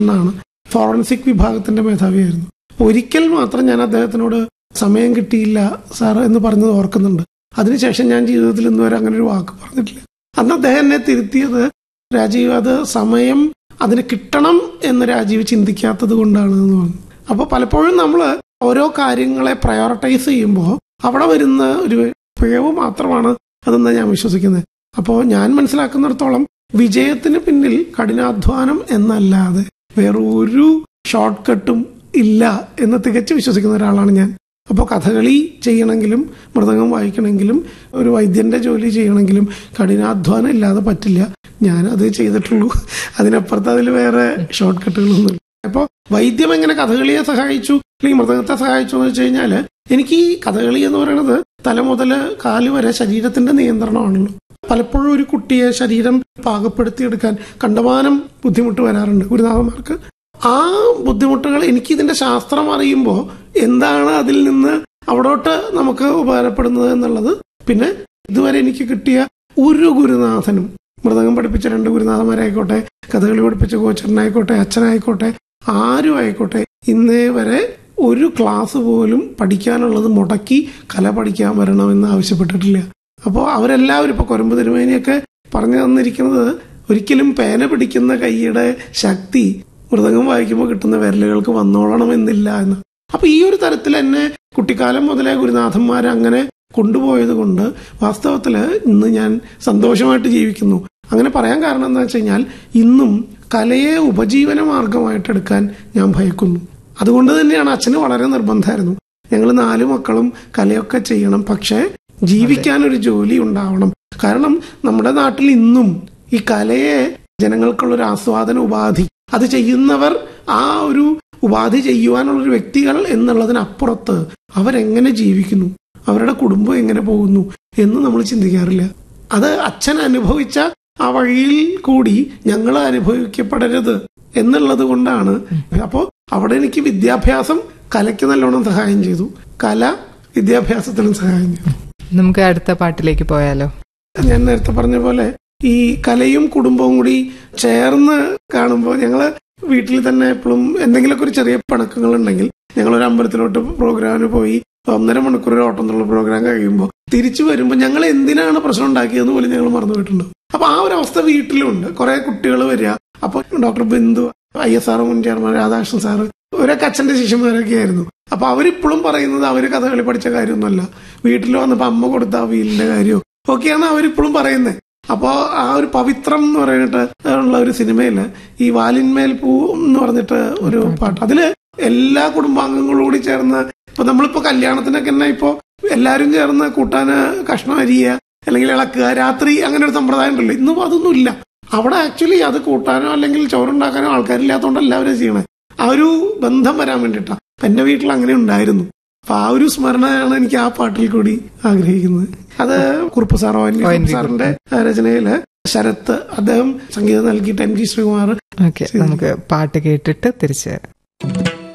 എന്നാണ് ഫോറൻസിക് വിഭാഗത്തിന്റെ മേധാവിയായിരുന്നു അപ്പൊ ഒരിക്കൽ മാത്രം ഞാൻ അദ്ദേഹത്തിനോട് സമയം കിട്ടിയില്ല സാർ എന്ന് പറഞ്ഞത് ഓർക്കുന്നുണ്ട് അതിനുശേഷം ഞാൻ ജീവിതത്തിൽ ഇന്ന് വരെ അങ്ങനെ ഒരു വാക്ക് പറഞ്ഞിട്ടില്ല അന്ന് അദ്ദേഹം എന്നെ തിരുത്തിയത് രാജീവ് അത് സമയം അതിന് കിട്ടണം എന്ന് രാജീവ് ചിന്തിക്കാത്തത് കൊണ്ടാണ് എന്ന് പറഞ്ഞു അപ്പൊ പലപ്പോഴും നമ്മൾ ഓരോ കാര്യങ്ങളെ പ്രയോറിറ്റൈസ് ചെയ്യുമ്പോൾ അവിടെ വരുന്ന ഒരു പിഴവ് മാത്രമാണ് അതെന്ന് ഞാൻ വിശ്വസിക്കുന്നത് അപ്പോൾ ഞാൻ മനസ്സിലാക്കുന്നിടത്തോളം വിജയത്തിന് പിന്നിൽ കഠിനാധ്വാനം എന്നല്ലാതെ വേറെ ഒരു ഷോർട്ട് കട്ടും ഇല്ല എന്ന് തികച്ചു വിശ്വസിക്കുന്ന ഒരാളാണ് ഞാൻ അപ്പോൾ കഥകളി ചെയ്യണമെങ്കിലും മൃദംഗം വായിക്കണമെങ്കിലും ഒരു വൈദ്യന്റെ ജോലി ചെയ്യണമെങ്കിലും കഠിനാധ്വാനം ഇല്ലാതെ പറ്റില്ല ഞാൻ അത് ചെയ്തിട്ടുള്ളൂ അതിനപ്പുറത്ത് അതിൽ വേറെ ഷോർട്ട് കട്ടുകളൊന്നും അപ്പോൾ വൈദ്യം എങ്ങനെ കഥകളിയെ സഹായിച്ചു അല്ലെങ്കിൽ മൃദംഗത്തെ സഹായിച്ചു എന്ന് വെച്ച് കഴിഞ്ഞാൽ എനിക്ക് ഈ കഥകളി എന്ന് പറയുന്നത് തല മുതൽ കാല് വരെ ശരീരത്തിന്റെ നിയന്ത്രണമാണല്ലോ പലപ്പോഴും ഒരു കുട്ടിയെ ശരീരം പാകപ്പെടുത്തിയെടുക്കാൻ കണ്ടമാനം ബുദ്ധിമുട്ട് വരാറുണ്ട് ഗുരുനാഥന്മാർക്ക് ആ ബുദ്ധിമുട്ടുകൾ എനിക്ക് ഇതിന്റെ ശാസ്ത്രം അറിയുമ്പോൾ എന്താണ് അതിൽ നിന്ന് അവിടോട്ട് നമുക്ക് ഉപകാരപ്പെടുന്നത് എന്നുള്ളത് പിന്നെ ഇതുവരെ എനിക്ക് കിട്ടിയ ഒരു ഗുരുനാഥനും മൃദംഗം പഠിപ്പിച്ച രണ്ട് ഗുരുനാഥന്മാരായിക്കോട്ടെ കഥകളി പഠിപ്പിച്ച കോച്ചറിനായിക്കോട്ടെ അച്ഛനായിക്കോട്ടെ ആരും ആയിക്കോട്ടെ ഇന്നേ വരെ ഒരു ക്ലാസ് പോലും പഠിക്കാനുള്ളത് മുടക്കി കല പഠിക്കാൻ വരണമെന്ന് ആവശ്യപ്പെട്ടിട്ടില്ല അപ്പോൾ അവരെല്ലാവരും ഇപ്പൊ കൊരമ്പ് തിരുമേനിയൊക്കെ പറഞ്ഞു തന്നിരിക്കുന്നത് ഒരിക്കലും പേന പിടിക്കുന്ന കൈയുടെ ശക്തി മൃദംഗം വായിക്കുമ്പോൾ കിട്ടുന്ന വിരലുകൾക്ക് വന്നോളണമെന്നില്ല എന്ന് അപ്പൊ ഈ ഒരു തരത്തിൽ എന്നെ കുട്ടിക്കാലം മുതലേ ഗുരുനാഥന്മാർ അങ്ങനെ കൊണ്ടുപോയത് കൊണ്ട് വാസ്തവത്തില് ഇന്ന് ഞാൻ സന്തോഷമായിട്ട് ജീവിക്കുന്നു അങ്ങനെ പറയാൻ കാരണം എന്താ വെച്ച് കഴിഞ്ഞാൽ ഇന്നും കലയെ ഉപജീവന മാർഗമായിട്ട് എടുക്കാൻ ഞാൻ ഭയക്കുന്നു അതുകൊണ്ട് തന്നെയാണ് അച്ഛന് വളരെ നിർബന്ധമായിരുന്നു ഞങ്ങൾ നാല് മക്കളും കലയൊക്കെ ചെയ്യണം പക്ഷേ ജീവിക്കാൻ ഒരു ജോലി ഉണ്ടാവണം കാരണം നമ്മുടെ നാട്ടിൽ ഇന്നും ഈ കലയെ ജനങ്ങൾക്കുള്ള ഒരു ആസ്വാദന ഉപാധി അത് ചെയ്യുന്നവർ ആ ഒരു ഉപാധി ചെയ്യുവാനുള്ള ഒരു വ്യക്തികൾ എന്നുള്ളതിനപ്പുറത്ത് അവരെങ്ങനെ ജീവിക്കുന്നു അവരുടെ കുടുംബം എങ്ങനെ പോകുന്നു എന്ന് നമ്മൾ ചിന്തിക്കാറില്ല അത് അച്ഛൻ അനുഭവിച്ച ആ വഴിയിൽ കൂടി ഞങ്ങൾ അനുഭവിക്കപ്പെടരുത് എന്നുള്ളത് കൊണ്ടാണ് അപ്പോൾ അവിടെ എനിക്ക് വിദ്യാഭ്യാസം കലയ്ക്ക് നല്ലോണം സഹായം ചെയ്തു കല വിദ്യാഭ്യാസത്തിലും സഹായം ചെയ്തു നമുക്ക് അടുത്ത പാട്ടിലേക്ക് പോയാലോ ഞാൻ നേരത്തെ പറഞ്ഞ പോലെ ഈ കലയും കുടുംബവും കൂടി ചേർന്ന് കാണുമ്പോൾ ഞങ്ങള് വീട്ടിൽ തന്നെ എപ്പോഴും എന്തെങ്കിലുമൊക്കെ ഒരു ചെറിയ പണക്കങ്ങൾ ഉണ്ടെങ്കിൽ ഞങ്ങൾ ഒരു അമ്പലത്തിലോട്ട് പ്രോഗ്രാമിന് പോയി ഒന്നര മണിക്കൂർ ഒരു ഓട്ടം എന്നുള്ള പ്രോഗ്രാം കഴിയുമ്പോൾ തിരിച്ചു വരുമ്പോൾ ഞങ്ങൾ എന്തിനാണ് പ്രശ്നം ഉണ്ടാക്കിയതെന്ന് പോലും ഞങ്ങൾ മറന്നുപോയിട്ടുണ്ട് അപ്പൊ ആ ഒരു അവസ്ഥ വീട്ടിലുണ്ട് കുറെ കുട്ടികൾ വരിക അപ്പൊ doctor Bindu I S R മുൻ ചെയർമാൻ രാധാകൃഷ്ണൻ സാറ് ഇവരൊക്കെ അച്ഛന്റെ ശിഷ്യന്മാരൊക്കെ ആയിരുന്നു അപ്പൊ അവരിപ്പോഴും പറയുന്നത് അവര് കഥകളി പഠിച്ച കാര്യമൊന്നുമല്ല വീട്ടിൽ വന്നപ്പോ അമ്മ കൊടുത്ത ആ വീലിന്റെ കാര്യവും ഒക്കെയാണ് അവരിപ്പോഴും പറയുന്നത് അപ്പോ ആ ഒരു പവിത്രം എന്ന് പറഞ്ഞിട്ട് ഉള്ള ഒരു സിനിമയില് ഈ വാലിന്മേൽ പൂ എന്ന് പറഞ്ഞിട്ട് ഒരു പാട്ട് അതില് എല്ലാ കുടുംബാംഗങ്ങളും കൂടി ചേർന്ന് ഇപ്പൊ നമ്മളിപ്പോ കല്യാണത്തിനൊക്കെ തന്നെ ഇപ്പോ എല്ലാരും ചേർന്ന് കൂട്ടാന് കഷ്ണം അരിയുക അല്ലെങ്കിൽ ഇളക്കുക രാത്രി അങ്ങനെ ഒരു സമ്പ്രദായം ഉണ്ടല്ലോ ഇന്നും അതൊന്നും ഇല്ല അവിടെ ആക്ച്വലി അത് കൂട്ടാനോ അല്ലെങ്കിൽ ചോറുണ്ടാക്കാനോ ആൾക്കാരില്ലാത്തതുകൊണ്ട് എല്ലാവരും ചെയ്യണേ ആ ഒരു ബന്ധം വരാൻ വേണ്ടിയിട്ടാ അപ്പൊ എന്റെ വീട്ടിൽ അങ്ങനെ ഉണ്ടായിരുന്നു അപ്പൊ ആ ഒരു സ്മരണയാണ് എനിക്ക് ആ പാട്ടിൽ കൂടി ആഗ്രഹിക്കുന്നത് അത് Kurup sir O N V Kurup സാറിന്റെ രചനയില് ശരത്ത് അദ്ദേഹം സംഗീതം നൽകിയിട്ട് എം ജി ശ്രീകുമാർ ഓക്കെ നമുക്ക് പാട്ട് കേട്ടിട്ട് തിരിച്ചു വരാം